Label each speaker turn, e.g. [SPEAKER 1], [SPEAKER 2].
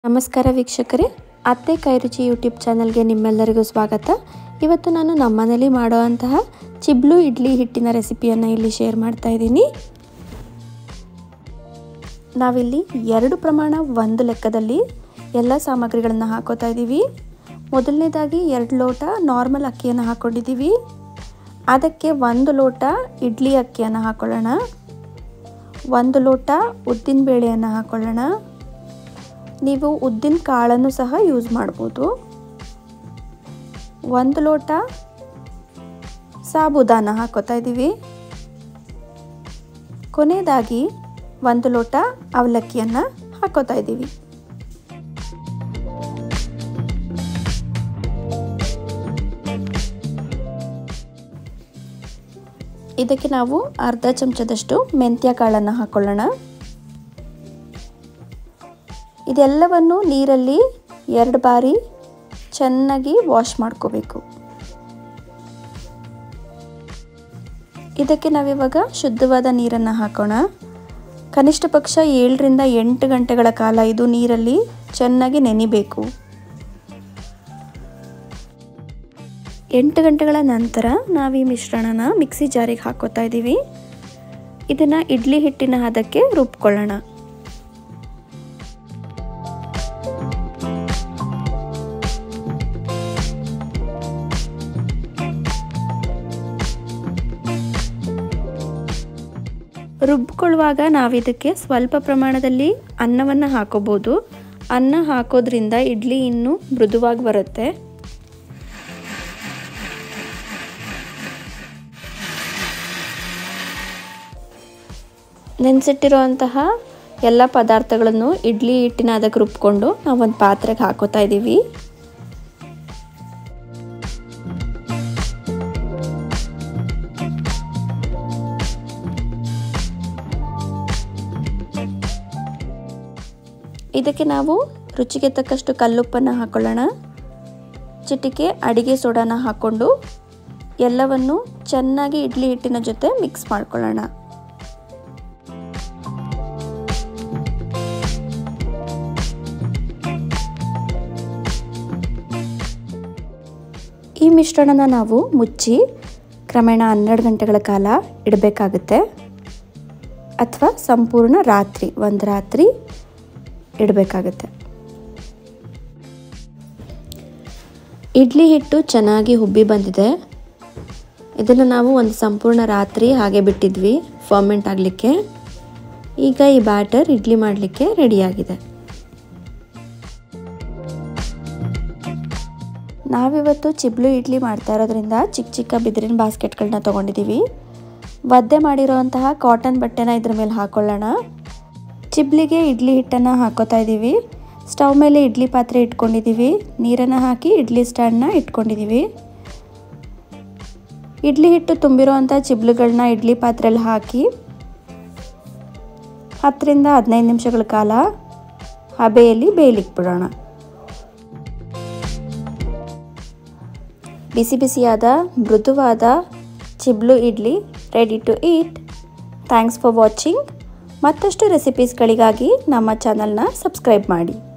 [SPEAKER 1] ನಮಸ್ಕಾರ ವೀಕ್ಷಕರೇ ಅತ್ತೆ ಕೈ ರುಚಿ ಯೂಟ್ಯೂಬ್ ಚಾನಲ್ಗೆ ನಿಮ್ಮೆಲ್ಲರಿಗೂ ಸ್ವಾಗತ ಇವತ್ತು ನಾನು ನಮ್ಮನೇಲಿ ಮಾಡುವಂತಹ ಚಿಬ್ಲು ಇಡ್ಲಿ ಹಿಟ್ಟಿನ ರೆಸಿಪಿಯನ್ನು ಇಲ್ಲಿ ಶೇರ್ ಮಾಡ್ತಾ ಇದ್ದೀನಿ ನಾವಿಲ್ಲಿ ಎರಡು ಪ್ರಮಾಣ ಒಂದು ಲೆಕ್ಕದಲ್ಲಿ ಎಲ್ಲ ಸಾಮಗ್ರಿಗಳನ್ನು ಹಾಕೋತಾ ಇದ್ದೀವಿ ಮೊದಲನೇದಾಗಿ ಎರಡು ಲೋಟ ನಾರ್ಮಲ್ ಅಕ್ಕಿಯನ್ನು ಹಾಕ್ಕೊಂಡಿದ್ದೀವಿ ಅದಕ್ಕೆ ಒಂದು ಲೋಟ ಇಡ್ಲಿ ಅಕ್ಕಿಯನ್ನು ಹಾಕೊಳ್ಳೋಣ ಒಂದು ಲೋಟ ಉದ್ದಿನ ಬೇಳೆಯನ್ನು ಹಾಕೊಳ್ಳೋಣ ನೀವು ಉದ್ದಿನ ಕಾಳನ್ನು ಸಹ ಯೂಸ್ ಮಾಡ್ಬೋದು ಒಂದು ಲೋಟ ಸಾಬುದಾನ ಹಾಕೋತಾ ಇದ್ದೀವಿ ಕೊನೆಯದಾಗಿ ಒಂದು ಲೋಟ ಅವಲಕ್ಕಿಯನ್ನು ಹಾಕೋತಾ ಇದ್ದೀವಿ ಇದಕ್ಕೆ ನಾವು ಅರ್ಧ ಚಮಚದಷ್ಟು ಮೆಂತ್ಯ ಕಾಳನ್ನು ಹಾಕೊಳ್ಳೋಣ ಇದೆಲ್ಲವನ್ನು ನೀರಲ್ಲಿ ಎರಡು ಬಾರಿ ಚೆನ್ನಾಗಿ ವಾಶ್ ಮಾಡ್ಕೋಬೇಕು ಇದಕ್ಕೆ ನಾವಿವಾಗ ಶುದ್ಧವಾದ ನೀರನ್ನು ಹಾಕೋಣ ಕನಿಷ್ಠ ಪಕ್ಷ ಏಳರಿಂದ ಎಂಟು ಗಂಟೆಗಳ ಕಾಲ ಇದು ನೀರಲ್ಲಿ ಚೆನ್ನಾಗಿ ನೆನಿಬೇಕು ಎಂಟು ಗಂಟೆಗಳ ನಂತರ ನಾವು ಈ ಮಿಶ್ರಣನ ಮಿಕ್ಸಿ ಜಾರಿಗೆ ಹಾಕೋತಾ ಇದ್ದೀವಿ ಇದನ್ನು ಇಡ್ಲಿ ಹಿಟ್ಟಿನ ಹದಕ್ಕೆ ರುಬ್ಕೊಳ್ಳೋಣ ರುಬ್ಕೊಳ್ಳುವಾಗ ನಾವಿದಕ್ಕೆ ಸ್ವಲ್ಪ ಪ್ರಮಾಣದಲ್ಲಿ ಅನ್ನವನ್ನು ಹಾಕೋಬೋದು ಅನ್ನ ಹಾಕೋದ್ರಿಂದ ಇಡ್ಲಿ ಇನ್ನೂ ಮೃದುವಾಗಿ ಬರುತ್ತೆ ನೆನೆಸಿಟ್ಟಿರುವಂತಹ ಎಲ್ಲ ಪದಾರ್ಥಗಳನ್ನು ಇಡ್ಲಿ ಹಿಟ್ಟಿನ ಅದಕ್ಕೆ ರುಬ್ಕೊಂಡು ನಾವೊಂದು ಪಾತ್ರೆಗೆ ಹಾಕೋತಾ ಇದ್ದೀವಿ ಇದಕ್ಕೆ ನಾವು ರುಚಿಗೆ ತಕ್ಕಷ್ಟು ಕಲ್ಲುಪ್ಪನ್ನು ಹಾಕೊಳ್ಳೋಣ ಚಿಟಿಕೆ ಅಡಿಗೆ ಸೋಡಾನ ಹಾಕ್ಕೊಂಡು ಎಲ್ಲವನ್ನು ಚೆನ್ನಾಗಿ ಇಡ್ಲಿ ಹಿಟ್ಟಿನ ಜೊತೆ ಮಿಕ್ಸ್ ಮಾಡ್ಕೊಳ್ಳೋಣ ಈ ಮಿಶ್ರಣನ ನಾವು ಮುಚ್ಚಿ ಕ್ರಮೇಣ ಹನ್ನೆರಡು ಗಂಟೆಗಳ ಕಾಲ ಇಡಬೇಕಾಗುತ್ತೆ ಅಥವಾ ಸಂಪೂರ್ಣ ರಾತ್ರಿ ಒಂದು ರಾತ್ರಿ ಇಡಬೇಕಾಗತ್ತೆ ಇಡ್ಲಿ ಹಿಟ್ಟು ಚೆನ್ನಾಗಿ ಹುಬ್ಬಿ ಬಂದಿದೆ ಇದನ್ನು ನಾವು ಒಂದು ಸಂಪೂರ್ಣ ರಾತ್ರಿ ಹಾಗೆ ಬಿಟ್ಟಿದ್ವಿ ಫರ್ಮೆಂಟ್ ಆಗಲಿಕ್ಕೆ ಈಗ ಈ ಬ್ಯಾಟರ್ ಇಡ್ಲಿ ಮಾಡಲಿಕ್ಕೆ ರೆಡಿಯಾಗಿದೆ ನಾವಿವತ್ತು ಚಿಬ್ಲು ಇಡ್ಲಿ ಮಾಡ್ತಾ ಇರೋದ್ರಿಂದ ಚಿಕ್ಕ ಚಿಕ್ಕ ಬಿದಿರಿನ ಬಾಸ್ಕೆಟ್ಗಳನ್ನ ತೊಗೊಂಡಿದ್ದೀವಿ ಒದ್ದೆ ಮಾಡಿರೋಂತಹ ಕಾಟನ್ ಬಟ್ಟೆನ ಇದ್ರ ಮೇಲೆ ಹಾಕೊಳ್ಳೋಣ ಚಿಬ್ಲಿಗೆ ಇಡ್ಲಿ ಹಿಟ್ಟನ್ನು ಹಾಕೋತಾ ಇದ್ದೀವಿ ಸ್ಟವ್ ಮೇಲೆ ಇಡ್ಲಿ ಪಾತ್ರೆ ಇಟ್ಕೊಂಡಿದ್ದೀವಿ ನೀರನ್ನು ಹಾಕಿ ಇಡ್ಲಿ ಸ್ಟ್ಯಾಂಡನ್ನ ಇಟ್ಕೊಂಡಿದ್ದೀವಿ ಇಡ್ಲಿ ಹಿಟ್ಟು ತುಂಬಿರೋವಂಥ ಚಿಬ್ಲುಗಳನ್ನ ಇಡ್ಲಿ ಪಾತ್ರೆಯಲ್ಲಿ ಹಾಕಿ ಹತ್ತರಿಂದ ಹದಿನೈದು ನಿಮಿಷಗಳ ಕಾಲ ಹಬೆಯಲ್ಲಿ ಬೇಯಲಿಕ್ಕೆ ಬಿಡೋಣ ಬಿಸಿ ಬಿಸಿಯಾದ ಮೃದುವಾದ ಚಿಬ್ಲು idli ready to eat thanks for watching ಮತ್ತಷ್ಟು ರೆಸಿಪೀಸ್ಗಳಿಗಾಗಿ ನಮ್ಮ ಚಾನಲ್ನ ಸಬ್ಸ್ಕ್ರೈಬ್ ಮಾಡಿ